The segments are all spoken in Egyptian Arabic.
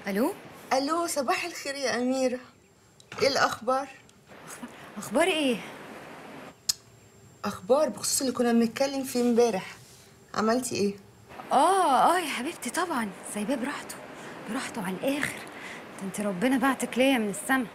الو الو صباح الخير يا اميره ايه الاخبار اخبار ايه اخبار بخصوص اللي كنا بنتكلم فيه امبارح عملتي ايه اه اه يا حبيبتي طبعا سايباه براحته براحته على الاخر ده انت ربنا بعتك ليا من السما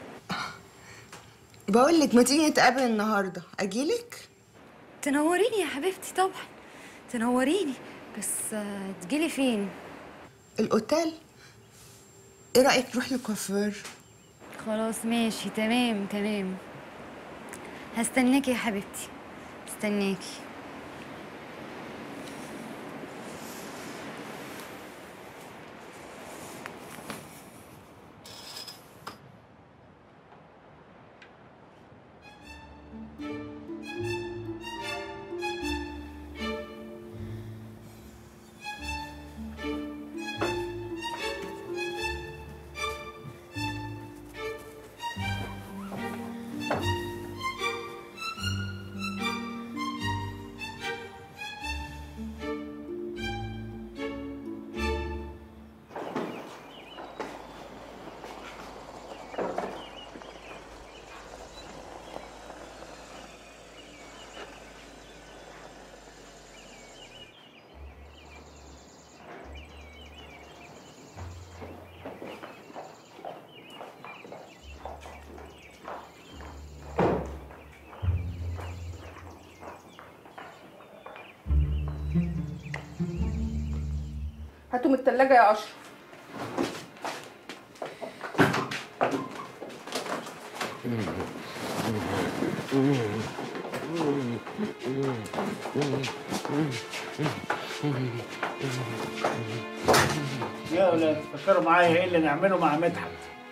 بقول لك ما تيجي نتقابل النهارده اجيلك تنوريني يا حبيبتي طبعا تنوريني بس آه، تجيلي فين الاوتيل ايه رايك نروح للكوافير خلاص ماشي تمام تمام هستناكي يا حبيبتي استناكي هاتوا من التلاجة يا أشرف يا ولاد فكروا معايا ايه اللي نعمله مع مدحت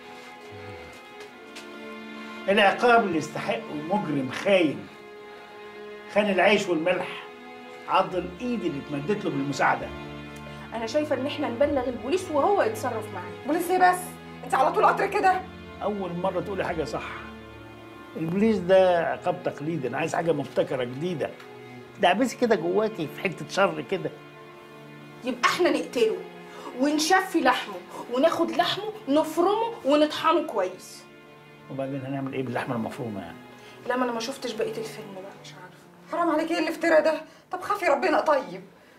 العقاب اللي يستحقه مجرم خاين خان العيش والملح عض الايد اللي اتمدت له بالمساعده أنا شايفة إن إحنا نبلغ البوليس وهو يتصرف معانا بوليس ايه بس؟ انت على طول قطر كده؟ اول مره تقولي حاجه صح البوليس ده عقاب تقليدي انا عايز حاجه مبتكره جديده دعبسي كده جواكي في حته شر كده يبقى إحنا نقتله ونشفي لحمه وناخد لحمه نفرمه ونطحنه كويس وبعدين هنعمل ايه باللحمه المفرومه يعني لما أنا ما شفتش بقية الفيلم بقى مش عارفة حرام عليك ايه الافتراء ده؟ طب خافي ربنا طيب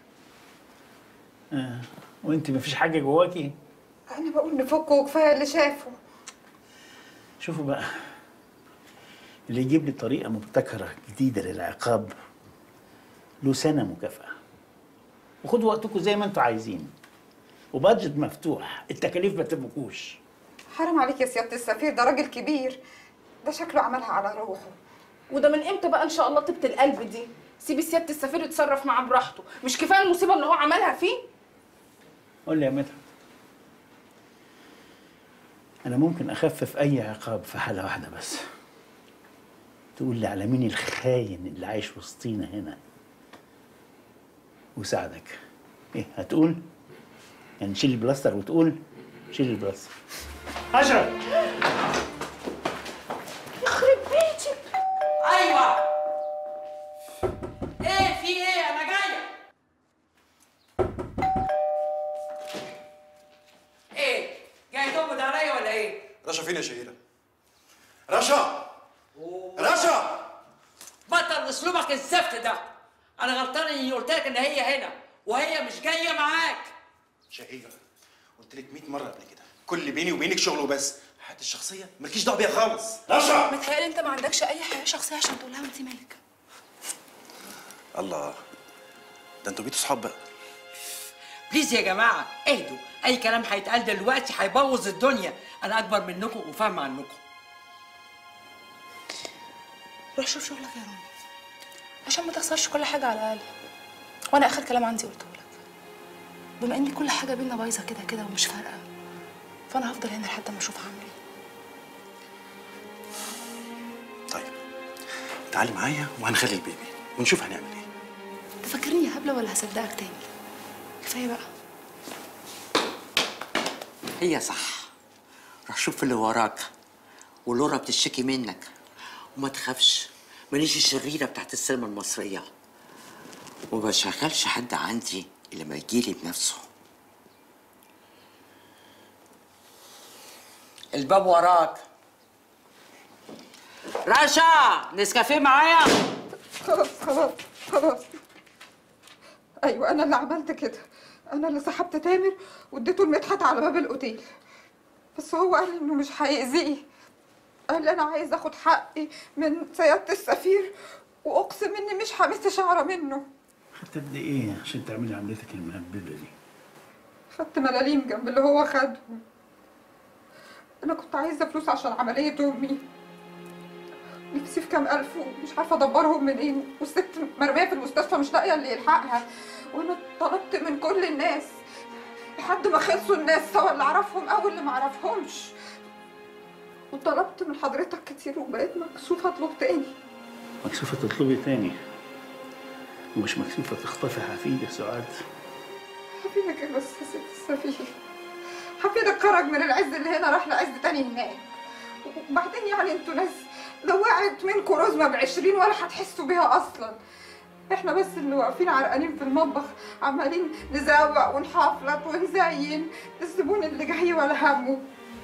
آه. وانت مفيش حاجه جواكي انا بقول نفكه وكفايه اللي شافه شوفوا بقى اللي يجيب لي طريقة مبتكرة جديدة للعقاب له سنة مكافأة وخدوا وقتكم زي ما انتوا عايزين وبادجت مفتوح التكاليف ما تبقوش حرام عليك يا سياده السفير ده راجل كبير ده شكله عملها على روحه وده من إمتى بقى إن شاء الله طيبة القلب دي سيبي سيادة السفير يتصرف معاه براحته مش كفاية المصيبة اللي هو عملها فيه قول لي يا مدحت أنا ممكن أخفف أي عقاب في حالة واحدة بس تقول لي على مين الخاين اللي عايش وسطينا هنا وساعدك إيه هتقول؟ يعني شيل البلاستر وتقول شيل البلاستر أشرف يخرب بيتك ايوه ايه في ايه انا جايه ايه جاي تقبض عليا ولا ايه رشا فين يا شهيرة؟ رشا رشا بطل اسلوبك الزفت ده انا غلطان اني قلت لك ان هي هنا وهي مش جايه معاك شهيرة قلت لك 100 مرة قبل كده كل اللي بيني وبينك شغل وبس حياتي الشخصية مالكيش دعوة بيها خالص رشا متهيألي انت ما عندكش اي حياه شخصيه عشان تقولها وانت مالك الله ده انتوا بقيتوا صحاب بقى بليز يا جماعه اهدوا اي كلام هيتقال دلوقتي هيبوظ الدنيا انا اكبر منكم وفاهم عنكم روح شوف شغلك يا رامي عشان ما تخسرش كل حاجه على الاقل وانا اخر كلام عندي قلته لك بما ان كل حاجه بينا بايظه كده كده ومش فارقه فانا هفضل هنا لحد ما اشوف هعمل ايه طيب تعالي معايا وهنخلي البيبي ونشوف هنعمل ايه تفكرني يا هبله ولا هصدقك تاني كفايه بقى هي صح روح شوف اللي وراك ولورا بتشتكي منك وما تخافش مانيش الشريرة بتاعت السينما المصرية وما بشغلش حد عندي إلا ما يجيلي بنفسه الباب وراك رشا نسكافيه معايا خلاص خلاص خلاص ايوه انا اللي عملت كده انا اللي سحبت تامر واديته المدحت على باب الاوتيل بس هو قال انه مش هيأذيه قال لي انا عايز اخد حقي من سيادة السفير واقسم اني مش همس شعره منه خدت قد ايه عشان تعملي عملتك المهببه دي خدت ملاليم جنب اللي هو خده انا كنت عايزه فلوس عشان عمليه امي نفسي في كام الف ومش عارفه ادبرهم منين والست مرميه في المستشفى مش لاقيه اللي يلحقها وانا طلبت من كل الناس لحد ما خلصوا الناس سواء اللي اعرفهم او اللي ما اعرفهمش وطلبت من حضرتك كتير وبقيت مكسوفه اطلب تاني مكسوفه تطلبي تاني ومش مكسوفه تخطفي حفيدك سعاد حفيدك ايه بس يا ست السفير حفيدك خرج من العز اللي هنا راح لعز تاني هناك وبعدين يعني انتوا ناس لو وقعت منكم رزمه بعشرين ولا هتحسوا بيها اصلا احنا بس اللي واقفين عرقانين في المطبخ عمالين نزوق ونحفلط ونزين الزبون اللي جاي ولا همه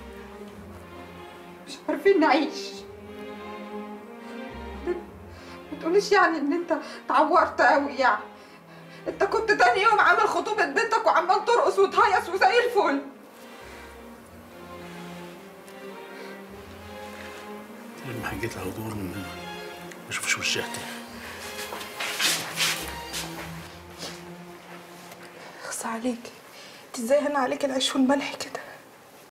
مش عارفين نعيش ما تقوليش يعني ان انت اتعورت قوي يعني انت كنت تاني يوم عامل خطوبة بنتك وعمال ترقص وتهيص وزي الفل لما حكيت لها دور من هنا ما اشوفش وشها تاني اخص عليكي انت ازاي هنا عليك العيش والملح كده